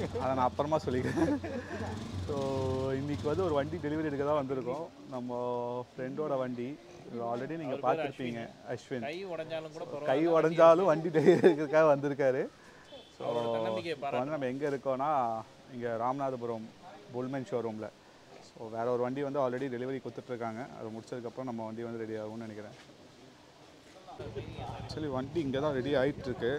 அதை நான் அப்புறமா சொல்லிக்கிறேன் ஸோ இன்னைக்கு வந்து ஒரு வண்டி டெலிவரி எடுக்க தான் வந்திருக்கோம் நம்ம ஃப்ரெண்டோட வண்டி ஆல்ரெடி நீங்கள் பார்த்துருப்பீங்க அஸ்வின் கை உடைஞ்சாலும் கூட கை உடஞ்சாலும் வண்டி டெலிவரி எடுக்கிறதுக்காக வந்திருக்காரு ஸோ அவரோட தன்னம்பிக்கையை இப்போ வந்து நம்ம எங்கே இருக்கோம்னா இங்கே ராமநாதபுரம் புல்மென் ஷோரூமில் ஸோ வேற ஒரு வண்டி வந்து ஆல்ரெடி டெலிவரி கொடுத்துட்ருக்காங்க அது முடிச்சதுக்கப்புறம் நம்ம வண்டி வந்து ரெடி ஆகும்னு நினைக்கிறேன் ஆக்சுவலி வண்டி இங்கே தான் ரெடி ஆகிட்டுருக்கு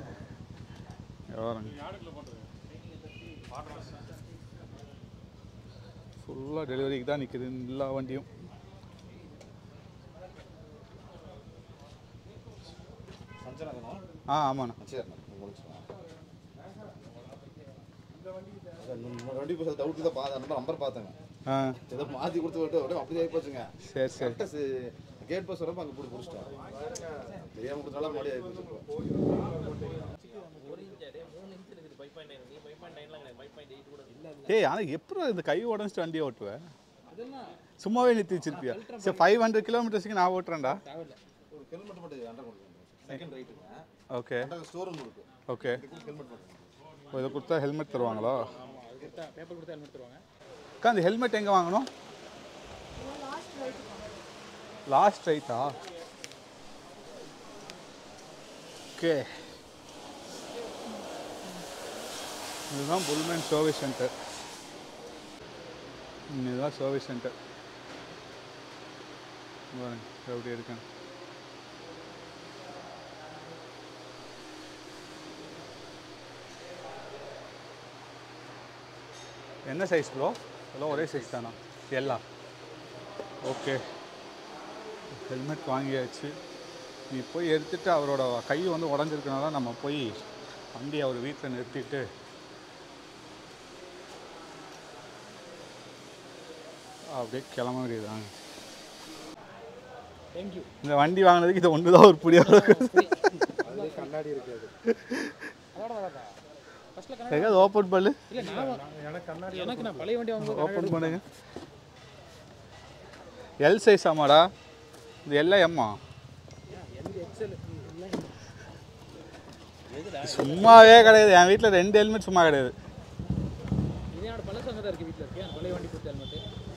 ஃபுல்லாக டெலிவரிக்கு தான் நிற்குது எல்லா வண்டியும் ஆ ஆமாண்ணா வண்டி பஸ் டவுட் தான் பார்த்தேன் நம்பர் நம்பர் பார்த்தேங்க ஆ ஏதோ மாற்றி கொடுத்து விட்டு அப்படியே அப்படி ஆகி போச்சுங்க சரி சரி கரெக்டாக கேட் பஸ் வரப்போ அங்கே போட்டு பிடிச்சிட்டேன் தெரியாமல் கொடுத்தனால முன்னாடி ஆகி போச்சு ஒரு இன்ச் அதே மூணு இன்ச் இருக்குது ஃபைவ் பாயிண்ட் நைன் நீ ஃபைவ் பாயிண்ட் நைன்லாம் கிடையாது ஃபைவ் பாயிண்ட் எயிட் கூட இல்லை ஏய் ஆனால் எப்படி இந்த கை உடஞ்சிட்டு வண்டியை ஓட்டுவேன் சும்மாவே நிறுத்தி வச்சிருப்பியா சரி ஃபைவ் ஹண்ட்ரட் கிலோமீட்டர்ஸ்க்கு நான் ஓட்டுறேன்டா ஒரு ஹெல்மெட் மட்டும் அண்டர் கொடுக்குங்க செகண்ட் ரைட்டுங்க ஓகே அண்டர் ஸ்டோர் ரூம் இருக்கு ஓகே இதுக்கு ஹெல்மெட் மட்டும் ஓ, இதை கொடுத்தா ஹெல்மெட் தருவாங்களா பேப்பர் கொடுத்தா ஹெல்மெட் தருவாங்க அக்கா அந்த ஹெல்மெட் எங்கே வாங்கணும் லாஸ்ட் ரைட்டா ஓகே இதுதான் புல்மேன் சர்வீஸ் சென்டர் இதுதான் சர்வீஸ் சென்டர் எப்படி இருக்கேன் என்ன சைஸ் ப்ரோ எல்லாம் ஒரே சைஸ் தானா எல்லாம் ஓகே ஹெல்மெட் வாங்கியாச்சு நீ போய் எடுத்துட்டு அவரோட கை வந்து உடஞ்சிருக்கனால நம்ம போய் வண்டி அவர் வீட்டில் நிறுத்திட்டு அப்படியே கிளம்ப வேண்டியதுதாங்க தேங்க்யூ இந்த வண்டி வாங்கினதுக்கு இது ஒன்று தான் ஒரு புடியாக கண்ணாடி இருக்காது அதோட வராதா ஃபர்ஸ்ட்ல கண்ணாடி எங்கேயாவது ஓப்பன் பண்ணு இல்லை நான் எனக்கு கண்ணாடி எனக்கு நான் பழைய வண்டி வாங்கும்போது ஓப்பன் பண்ணுங்க எல் சைஸ் ஆமாடா இது எல்லாம் எம்மா எக்ஸல் எதுடா சும்மாவே கிடையாது என் வீட்டில் ரெண்டு ஹெல்மெட் சும்மா கிடையாது இது என்னோட பழசு அங்கே தான் இருக்குது வீட்டில் இருக்கு அந்த பழைய வண்டி கொடுத்த ஹெல்மெட்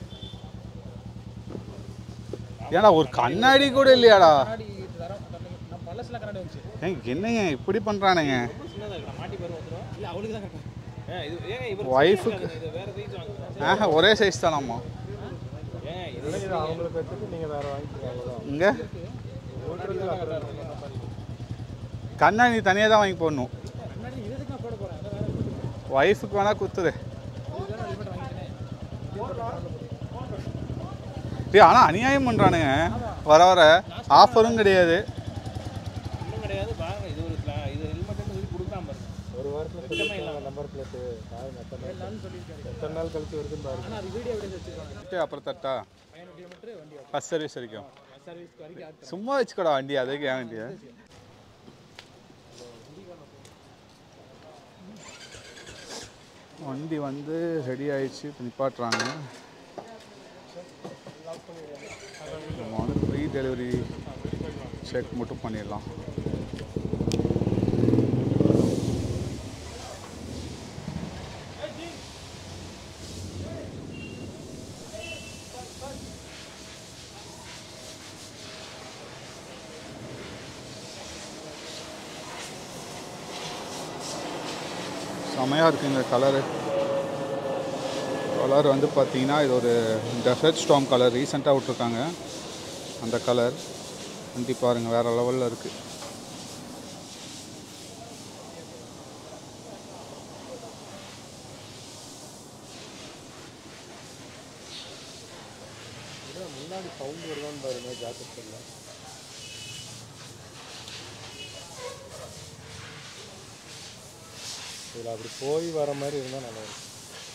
ஏன்னா ஒரு கண்ணாடி கூட இல்லையாடா கண்ணாடி தரம் நான் பழசுலாம் கண்ணாடி வந்துச்சு ஏங்க என்னங்க இப்படி பண்ணுறானுங்க ரொம்ப சின்னதாக இருக்கு நான் மாட்டி பாரு வந்துடும் இல்லை அவளுக்கு தான் கரெக்டாக ஏன் இது ஏங்க இவர் ஒய்ஃபுக்கு இது வேற சைஸ் வாங்குங்க ஆஹா ஒரே சைஸ் தானம்மா ஏன் இது அவங்களுக்கு வச்சுட்டு நீங்கள் வேறு வாங்கிக்கலாம் இங்கே கண்ணாடி நீ தனியாக தான் வாங்கி போடணும் கண்ணாடி இது எதுக்கு நான் போட போகிறேன் அதான் வேற ஒய்ஃபுக்கு வேணால் குத்துது இதுதான் ஹெல்மெட் வாங்கிட்டேனே டேய் ஆனால் அநியாயம் பண்ணுறானுங்க வர வர ஆஃபரும் கிடையாது ஒன்றும் கிடையாது வாங்க இது ஒரு cla- இது ஹெல்மெட்னு சொல்லி கொடுக்காம பாருங்க ஒரு வாரத்தில் சொல்லிருக்காங்க நம்பர் பிளேட்டு எத்தனை எல்லாரும் சொல்லியிருக்காரு எத்தனை நாள் கழிச்சு வருதுன்னு பாருங்க ஆனால் அது வீடியோ எவிடன்ஸ் வச்சிருக்காங்க டேய், அப்புறம் தட்டா பதினெட்டு கிலோமீட்டர் வண்டி ஃபஸ்ட் சர்வீஸ் வரைக்கும் சர்வீஸ்க்கு வரைக்கும் ஆகுது சும்மா வச்சுக்கோடா வண்டி அதுக்கு ஏன் வண்டியா வண்டி வந்து ரெடி ஆயிடுச்சு இப்போ நிப்பாட்டுறாங்க நம்ம வந்து ஃப்ரீ டெலிவரி செக் மட்டும் பண்ணிடலாம் செமையாக இருக்குது இந்த கலரு கலர் வந்து பார்த்தீங்கன்னா இது ஒரு டெசர்ட் ஸ்டாம் கலர் ரீசெண்டாக விட்ருக்காங்க அந்த கலர் வண்டி பாருங்கள் வேறு லெவலில் இருக்குது முன்னாடி சவுண்ட் வருதான்னு பாருங்க ஜாக்கெட் இல்லை இதில் அப்படி போய் வர மாதிரி இருந்தால் நல்லா இருக்கும்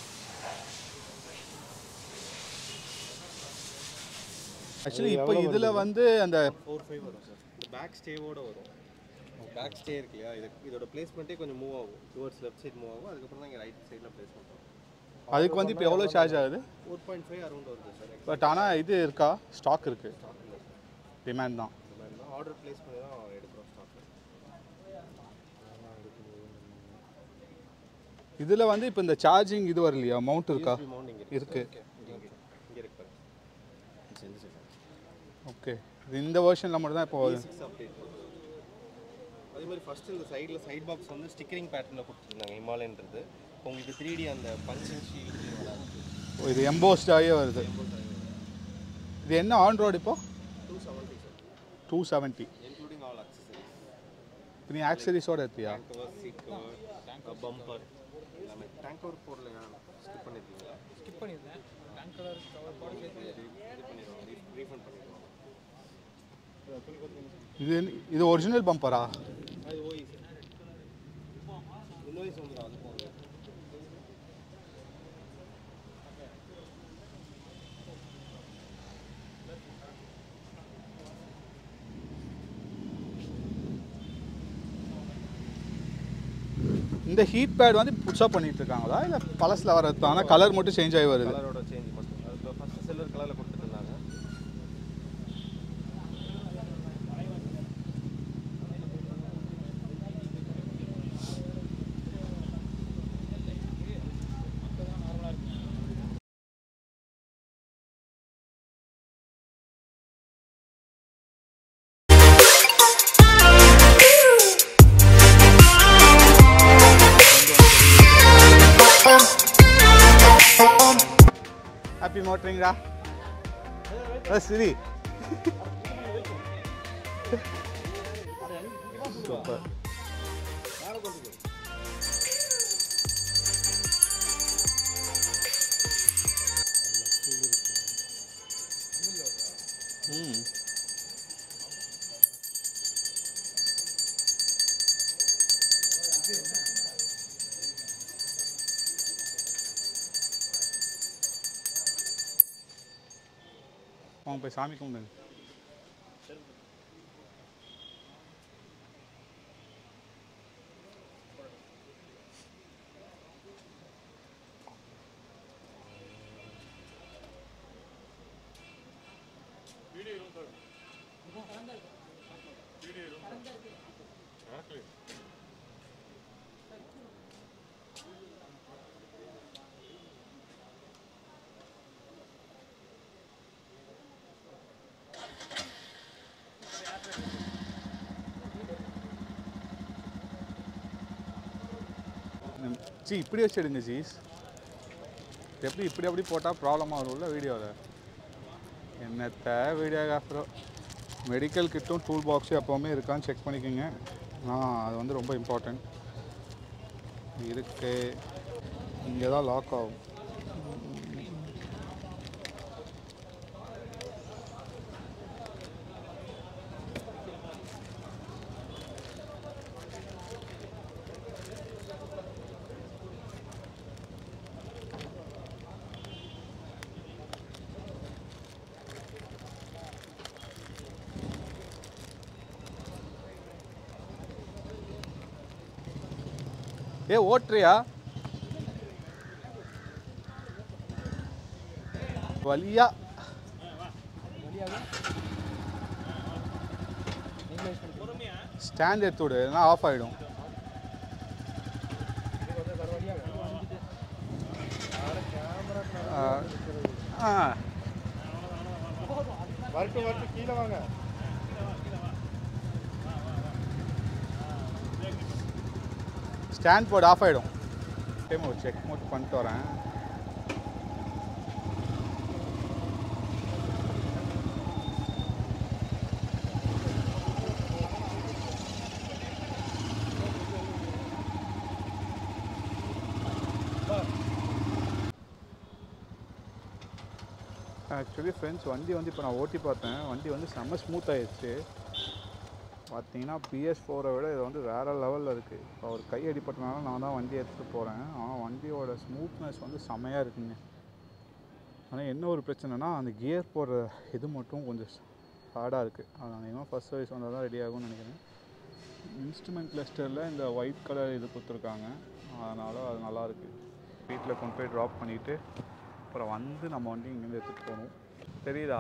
ஆக்சுவலி இப்போ இதில் வந்து அந்த ஃபோர் ஃபைவ் வரும் சார் பேக் ஸ்டேவோட வரும் பேக் ஸ்டே இருக்கு இல்லையா இது இதோட பிளேஸ்மெண்ட்டே கொஞ்சம் மூவ் ஆகும் டுவர்ட்ஸ் லெஃப்ட் சைட் மூவ் ஆகும் அதுக்கப்புறம் தான் இங்கே ரைட் சைடில் பிளேஸ் பண்ணுறோம் அதுக்கு வந்து இப்போ எவ்வளோ சார்ஜ் ஆகுது ஃபோர் பாயிண்ட் ஃபைவ் அரௌண்ட் வருது சார் பட் ஆனால் இது இருக்கா ஸ்டாக் இருக்குது டிமாண்ட் தான் இந்த மாதிரி தான் ஆர்டர் ப்ளேஸ் பண்ணி தான் எடுக்கிறோம் ஸ்டாக் இதில் வந்து இப்போ இந்த சார்ஜிங் இது வரலையா மவுண்ட் இருக்கா மவுண்ட் இங்கே இருக்கு இங்கே இங்கே இருக்கு பாருங்க ஓகே இது இந்த வருஷனில் மட்டும் தான் இப்போ சிக்ஸ் அப்டேட் அதே மாதிரி ஃபர்ஸ்ட் இந்த சைடில் சைட் பாக்ஸ் வந்து ஸ்டிக்கரிங் பேட்டர்னில் கொடுத்துருந்தாங்க ஹிமாலயன்றது உங்களுக்கு த்ரீ டி அந்த பஞ்சன் ஷீல்டு வராது இது எம்போஸ்ட் ஆகியே வருது இது என்ன ஆன் ரோடு இப்போ two seventy sir two seventy including all accessories இப்போ நீ ஆக்சரிஸோட எடுத்தியா tank cover seat cover bumper எல்லாமே டேங்க் கவர் போடலையா ஸ்கிப் பண்ணிருக்கீங்களா ஸ்கிப் பண்ணியிருந்தேன் டேங்க் கலர் கவர் போட சேர்த்து இது பண்ணிடுவாங்க ரீஃபண்ட் பண்ணிடுவாங்க இது இது ஒரிஜினல் பம்பரா அது ஓய் சார் இன்னோய்ஸ் வந்துடும் அது போகுது இந்த ஹீட் பேட் வந்து புதுசாக பண்ணிட்டு இருக்காங்களா இல்லை பழசில் வரது ஆனால் கலர் மட்டும் சேஞ்ச் ஆகி வருது கலரோட சேஞ்ச் மட்டும் அது இப்போ ஃபஸ்ட்டு சில்வர் கலரில் கொடுத்துட்டு இருந்தாங்க ஹாப்பி மோட்டரிங்டா சரி சூப்பர் ம் வாங்க போய் சாமி கும்பிடுங்க ம், ஜி இப்படி வச்சு எடுங்க ஜீஸ் எப்படி இப்படி அப்படி போட்டால் ப்ராப்ளமாக வரும்ல வீடியோவில் என்னத்த வீடியோகிராஃபரோ மெடிக்கல் கிட்டும் டூல் பாக்ஸும் எப்போவுமே இருக்கான்னு செக் பண்ணிக்கோங்க ஆ அது வந்து ரொம்ப இம்பார்ட்டண்ட் இருக்கு இங்கே தான் லாக் ஆகும் ஏ ஓட்டுறியா வலியா ஸ்டாண்ட் எடுத்து விடு இல்லைன்னா ஆஃப் ஆகிடும் ஆ வரட்டும் வரட்டும் கீழே வாங்க ஸ்டாண்ட் போர்டு ஆஃப் ஆகிடும் டைம் ஒரு செக் மட்டும் பண்ணிட்டு வரேன் ஆக்சுவலி ஃப்ரெண்ட்ஸ் வண்டி வந்து இப்போ நான் ஓட்டி பார்த்தேன் வண்டி வந்து செம்ம ஸ்மூத் ஆயிடுச்சு பார்த்தீங்கன்னா பிஎஸ் ஃபோரை விட இது வந்து வேறு லெவலில் இருக்குது இப்போ ஒரு கை அடிப்பட்டனால நான் தான் வண்டி எடுத்துகிட்டு போகிறேன் ஆனால் வண்டியோட ஸ்மூத்னஸ் வந்து செமையாக இருக்குங்க ஆனால் என்ன ஒரு பிரச்சனைனா அந்த கியர் போடுற இது மட்டும் கொஞ்சம் ஹார்டாக இருக்குது அது அநேகமாக ஃபஸ்ட் சர்வீஸ் வந்தால் தான் ரெடி ஆகும்னு நினைக்கிறேன் இன்ஸ்ட்ருமெண்ட் கிளஸ்டரில் இந்த ஒயிட் கலர் இது கொடுத்துருக்காங்க அதனால் அது நல்லாயிருக்கு வீட்டில் கொண்டு போய் ட்ராப் பண்ணிவிட்டு அப்புறம் வந்து நம்ம வண்டி இங்கேருந்து எடுத்துகிட்டு போகணும் தெரியுதா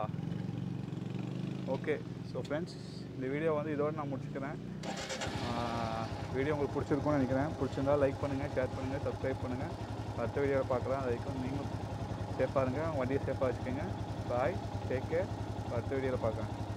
ஓகே ஸோ ஃப்ரெண்ட்ஸ் இந்த வீடியோ வந்து இதோட நான் முடிச்சுக்கிறேன் ஆஹ் வீடியோ உங்களுக்கு பிடிச்சிருக்கும்னு நினைக்கிறேன் பிடிச்சிருந்தா லைக் பண்ணுங்கள் ஷேர் பண்ணுங்கள் சப்ஸ்கிரைப் பண்ணுங்கள் அடுத்த வீடியோவில் பார்க்கலாம் அது வரைக்கும் நீங்களும் சேஃபாக இருங்க வண்டியை சேஃபாக வச்சுக்கோங்க பாய் டேக் கேர் அடுத்த வீடியோவில் பார்க்குறேன்